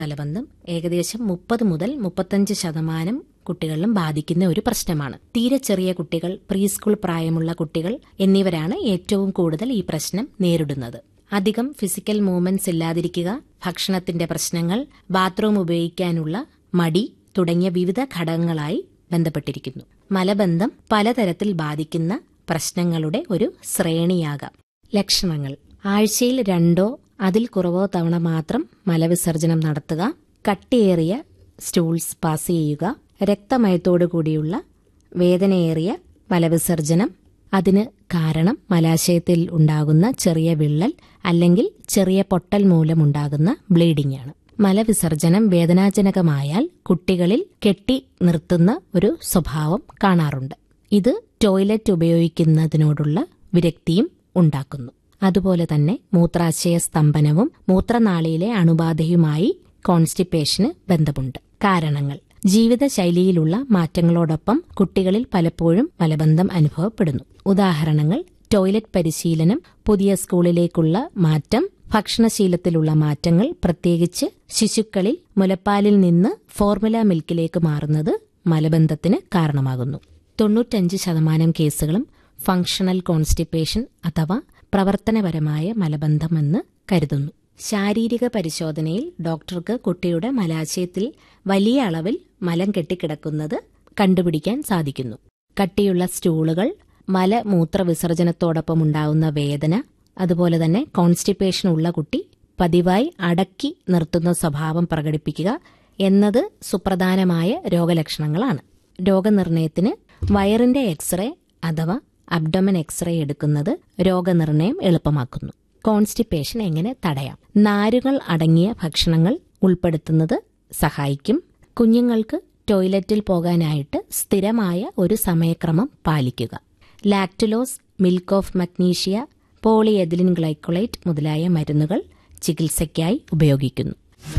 മലബന്ധം ഏകദേശം മുപ്പത് മുതൽ മുപ്പത്തഞ്ച് ശതമാനം കുട്ടികളിലും ബാധിക്കുന്ന ഒരു പ്രശ്നമാണ് തീരെ ചെറിയ കുട്ടികൾ പ്രീ സ്കൂൾ പ്രായമുള്ള കുട്ടികൾ എന്നിവരാണ് ഏറ്റവും കൂടുതൽ ഈ പ്രശ്നം നേരിടുന്നത് അധികം ഫിസിക്കൽ മൂവ്മെന്റ്സ് ഇല്ലാതിരിക്കുക ഭക്ഷണത്തിന്റെ പ്രശ്നങ്ങൾ ബാത്റൂം ഉപയോഗിക്കാനുള്ള മടി തുടങ്ങിയ വിവിധ ഘടകങ്ങളായി ബന്ധപ്പെട്ടിരിക്കുന്നു മലബന്ധം പലതരത്തിൽ ബാധിക്കുന്ന പ്രശ്നങ്ങളുടെ ഒരു ശ്രേണിയാകാം ലക്ഷണങ്ങൾ ആഴ്ചയിൽ രണ്ടോ അതിൽ കുറവോ തവണ മാത്രം മലവിസർജനം നടത്തുക കട്ടിയേറിയ സ്റ്റൂൾസ് പാസ് ചെയ്യുക രക്തമയത്തോടു കൂടിയുള്ള വേദനയേറിയ മലവിസർജനം അതിന് കാരണം മലാശയത്തിൽ ഉണ്ടാകുന്ന ചെറിയ വിള്ളൽ അല്ലെങ്കിൽ ചെറിയ പൊട്ടൽ മൂലമുണ്ടാകുന്ന ബ്ലീഡിംഗ് ആണ് മലവിസർജനം വേദനാജനകമായാൽ കുട്ടികളിൽ കെട്ടി നിർത്തുന്ന ഒരു സ്വഭാവം കാണാറുണ്ട് ഇത് ടോയ്ലറ്റ് ഉപയോഗിക്കുന്നതിനോടുള്ള വിരക്തിയും ഉണ്ടാക്കുന്നു അതുപോലെ തന്നെ മൂത്രാശയ സ്തംഭനവും മൂത്രനാളിയിലെ അണുബാധയുമായി കോൺസ്റ്റിപ്പേഷന് ബന്ധമുണ്ട് കാരണങ്ങൾ ജീവിതശൈലിയിലുള്ള മാറ്റങ്ങളോടൊപ്പം കുട്ടികളിൽ പലപ്പോഴും മലബന്ധം അനുഭവപ്പെടുന്നു ഉദാഹരണങ്ങൾ ടോയ്ലറ്റ് പരിശീലനം പുതിയ സ്കൂളിലേക്കുള്ള മാറ്റം ഭക്ഷണശീലത്തിലുള്ള മാറ്റങ്ങൾ പ്രത്യേകിച്ച് ശിശുക്കളിൽ മുലപ്പാലിൽ നിന്ന് ഫോർമുല മിൽക്കിലേക്ക് മാറുന്നത് മലബന്ധത്തിന് കാരണമാകുന്നു തൊണ്ണൂറ്റഞ്ച് ശതമാനം കേസുകളും ഫങ്ഷണൽ കോൺസ്റ്റിപ്പേഷൻ അഥവാ പ്രവർത്തനപരമായ മലബന്ധമെന്ന് കരുതുന്നു ശാരീരിക പരിശോധനയിൽ ഡോക്ടർക്ക് കുട്ടിയുടെ മലാശയത്തിൽ വലിയ അളവിൽ മലം കെട്ടിക്കിടക്കുന്നത് കണ്ടുപിടിക്കാൻ സാധിക്കുന്നു കട്ടിയുള്ള സ്റ്റൂളുകൾ മലമൂത്ര വിസർജനത്തോടൊപ്പം ഉണ്ടാവുന്ന വേദന അതുപോലെ തന്നെ കോൺസ്റ്റിപ്പേഷൻ ഉള്ള കുട്ടി പതിവായി അടക്കി നിർത്തുന്ന സ്വഭാവം പ്രകടിപ്പിക്കുക എന്നത് സുപ്രധാനമായ രോഗലക്ഷണങ്ങളാണ് രോഗനിർണയത്തിന് വയറിന്റെ എക്സ്റേ അഥവാ അബ്ഡമൻ എക്സ്റേ എടുക്കുന്നത് രോഗനിർണയം എളുപ്പമാക്കുന്നു കോൺസ്റ്റിപ്പേഷൻ എങ്ങനെ തടയാം നാരുകൾ അടങ്ങിയ ഭക്ഷണങ്ങൾ ഉൾപ്പെടുത്തുന്നത് സഹായിക്കും കുഞ്ഞുങ്ങൾക്ക് ടോയ്ലറ്റിൽ പോകാനായിട്ട് സ്ഥിരമായ ഒരു സമയക്രമം പാലിക്കുക lactulose milk of magnesia polyethylene glycol മുതലായ മരുന്നുകൾ ചികിത്സയ്ക്കായി ഉപയോഗിക്കുന്നു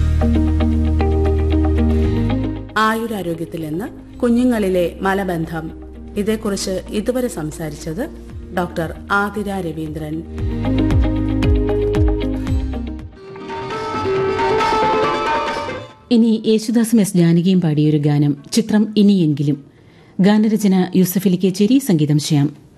ആയുരാരോഗ്യത്തിൽ നിന്ന് കുഞ്ഞുങ്ങളിലെ മലബന്ധം ഇതേക്കുറിച്ച് ഇതുവരെ സംസാരിച്ചത് ഡോക്ടർ ആതിര രവീന്ദ്രൻ ഇനി യേശുദാസും എസ് ജാനകിയും പാടിയൊരു ഗാനം ചിത്രം ഇനിയെങ്കിലും ഗാനരചന യൂസഫലി കേച്ചേരി സംഗീതം ശ്യാം